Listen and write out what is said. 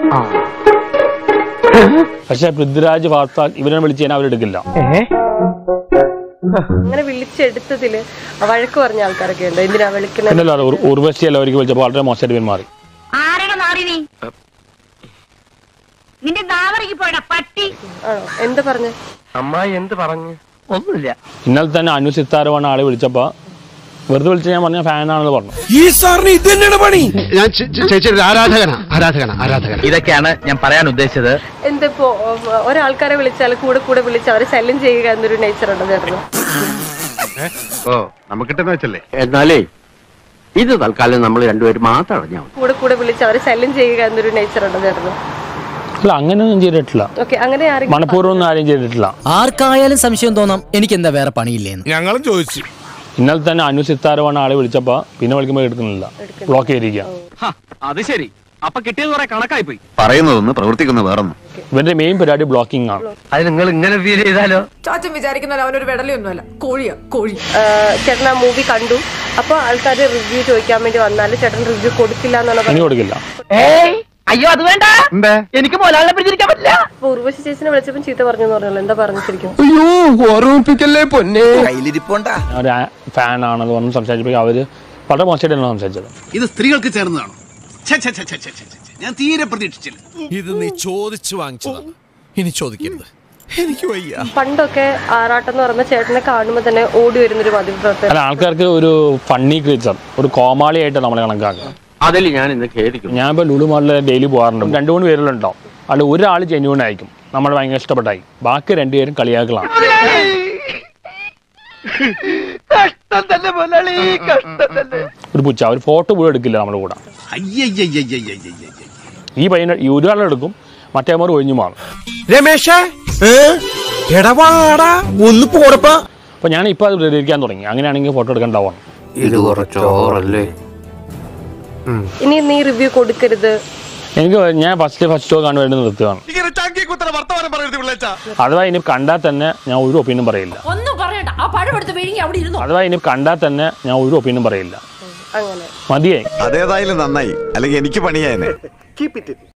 പക്ഷെ പൃഥ്വിരാജ് വാർത്ത ഇവരെ വിളിച്ച് കഴിഞ്ഞാൽ അവരെടുക്കില്ല അങ്ങനെ വിളിച്ചെടുത്തതില് വഴക്ക് പറഞ്ഞ ആൾക്കാരൊക്കെ ഉണ്ട് എന്തിനാ വിളിക്കുന്നത് എന്നല്ലോ ഉർവശി എല്ലാവർക്ക് വിളിച്ചപ്പോൾ വളരെ മോശമായിട്ട് പെരുമാറി ആരുടെ നാറി നീ നിന്റെ നാവറിക്ക് പോയടാ പട്ടി ആണോ എന്ത് പറഞ്ഞു അമ്മായി എന്ത് പറഞ്ഞു ഒന്നുമില്ല ഇന്നലെ തന്നെ അനു സിത്താരമാണ് ആളെ വിളിച്ചപ്പോൾ വെറുതെ വിളിച്ച് ഞാൻ പറഞ്ഞ ഫാനാണെന്ന് പറഞ്ഞു ഈ സാറിന് ഇത് തന്നെയാണ് പണി ഞാൻ ചേച്ചിയുടെ ആരാധകനാ ആരാധകനാ ആരാധകൻ ഇതൊക്കെയാണ് ഞാൻ പറയാൻ ഉദ്ദേശിച്ചത് എന്തിപ്പോ ഒ- ഒരാൾക്കാരെ വിളിച്ചാൽ കൂടെ കൂടെ വിളിച്ച് അവരെ ശല്യം ചെയ്യുക എന്നൊരു നേച്ചർ ഉണ്ട് ചേട്ടന് ഓ നമുക്കിട്ടെന്ന് വെച്ചല്ലേ എന്നാലേ ഇത് തൽക്കാലം നമ്മൾ രണ്ടുപേരും മാത്രം അറിഞ്ഞാൽ മതി കൂടെ കൂടെ വിളിച്ച് അവരെ ശല്യം ചെയ്യുക എന്നൊരു നേച്ചർ ഉണ്ട് ചേട്ടന് അല്ല അങ്ങനെയൊന്നും ചെയ്തിട്ടില്ല ഓക്കെ അങ്ങനെ ആരെങ്കിലും മനഃപൂർവ്വം ഒന്നും ആരും ചെയ്തിട്ടില്ല ആർക്കായാലും സംശയം തോന്നാം എനിക്ക് എന്താ വേറെ പണിയില്ലേന്ന് ഞങ്ങളും ചോദിച്ചു ഇന്നലെ തന്നെ അനു സിത്താരമാണ് ആളെ വിളിച്ചപ്പോൾ പിന്നെ വിളിക്കുമ്പോൾ എടുക്കുന്നില്ല ബ്ലോക്ക് ചെയ്തിരിക്കുക അത് ശരി അപ്പൊ കിട്ടിയത് കുറെ കണക്കായി പോയി പറയുന്നതൊന്ന് പ്രവർത്തിക്കുന്ന വേറൊന്നും ഇവരുടെ മെയിൻ പരിപാടി ബ്ലോക്കിംഗ് ആണ് അത് നിങ്ങൾ ഇങ്ങനെ ഫീൽ ചെയ്താലോ ചാച്ചൻ വിചാരിക്കുന്ന അവനൊരു വെടലൊന്നുമല്ല കോഴിയാ കോഴി ആ, ചേട്ടൻ ആ മൂവി കണ്ടു അപ്പൊ ആൾക്കാർ റിവ്യൂ ചോദിക്കാൻ വേണ്ടി വന്നാൽ ചേട്ടൻ റിവ്യൂ കൊടുക്കില്ല എന്നാണ് ഇനി പറഞ്ഞത് കൊടുക്കില്ല അയ്യോ അത് വേണ്ട എനിക്ക് മോലാളിനെ പിടിച്ചിരിക്കാൻ പറ്റില്ല അപ്പൊ ഉർവശി ചേച്ചിനെ വിളിച്ചപ്പോൾ ചീത്ത പറഞ്ഞു എന്ന് പറഞ്ഞല്ലോ എന്താ പറഞ്ഞു ശരിക്കും അയ്യോ ഓർമ്മിപ്പിക്കല്ലേ പൊന്നെ ഒരു ഫാൻ ആണെന്ന് പറഞ്ഞ് സംസാരിച്ചപ്പോൾ അവര് വളരെ മോശമായിട്ടാണ് സംസാരിച്ചത് ഇത് സ്ത്രീകൾക്ക് ചേർന്നതാണോ ഛെ, ഛെ, ഛെ, ഛെ, ഛെ, ഛെ, ഛെ. ഞാൻ തീരെ പ്രതീക്ഷിച്ചില്ല ഇത് നീ ചോദിച്ചു വാങ്ങിച്ചതാണ് ഇനി ചോദിക്കരുത് എനിക്ക് വയ്യ പണ്ടൊക്കെ ആറാട്ടം എന്ന് പറയുമ്പോൾ ചേട്ടനെ കാണുമ്പോൾ തന്നെ ഓടി വരുന്നൊരു പതിവ് പ്രവർത്തനം അല്ല ആൾക്കാർക്ക് ഒരു ഫണ്ണി ക്രീച്ചർ ഒരു കോമാളിയായിട്ട് നമ്മളെ കണക്കാക്കുക അതിൽ ഞാൻ ഇന്ന് ഖേദിക്കുന്നു ഞാൻ ഇപ്പോൾ ലുലു മാളിൽ ഡെയിലി പോകാറുണ്ട് രണ്ട് മൂന്ന് പേരിലുണ്ടാവും അതിൽ ഒരാൾ ജെന്യൂൺ ആയിരിക്കും നമ്മൾ ഭയങ്കര ഇഷ്ടപ്പെട്ടായി ബാക്കി രണ്ടുപേരും കളിയാക്കളാണ് കഷ്ടം തന്നെ മോലാളി കഷ്ടം തന്നെ ഒരു പുച്ച ഒരു ഫോട്ടോ പോലും എടുക്കില്ല നമ്മുടെ കൂടെ അയ്യയ്യയ്യയ്യയ്യയ്യയ്യ. ഈ പയ്യനെ ഈ ഒരാളെടുക്കും മറ്റേമാർ ഒഴിഞ്ഞു മാറും രമേശ എടവാടാ ഒന്ന് പോടപ്പാ അപ്പോൾ ഞാൻ ഇപ്പോൾ അത് പ്രതികരിക്കാൻ തുടങ്ങി അങ്ങനെയാണെങ്കിൽ ഫോട്ടോ എടുക്കണ്ടാവണം ഇത് കുറച്ചോറല്ലേ ഇനി നീ റിവ്യൂ കൊടുക്കരുത് എനിക്ക് ഞാൻ ഫസ്റ്റ് ഫസ്റ്റ് ഷോ കാണാൻ വേണ്ടി നിർത്തുകയാണ് ഇങ്ങനെ ചാക്കി കുത്തറ വർത്തമാനം പറയരുത് പിള്ളേച്ച അഥവാ ഇനി കണ്ടാൽ തന്നെ ഞാൻ ഒരു ഒപ്പീനിയൻ പറയില്ല ഒന്നും പറയണ്ട ആ പഴമെടുത്ത് വിഴുങ്ങി അവിടെ ഇരുന്നു അഥവാ ഇനി കണ്ടാൽ തന്നെ ഞാൻ ഒരു ഒപ്പീനിയൻ പറയില്ല അങ്ങനെ മതിയേ അതേതായാലും നന്നായി അല്ലെങ്കിൽ എനിക്ക് പണിയായനെ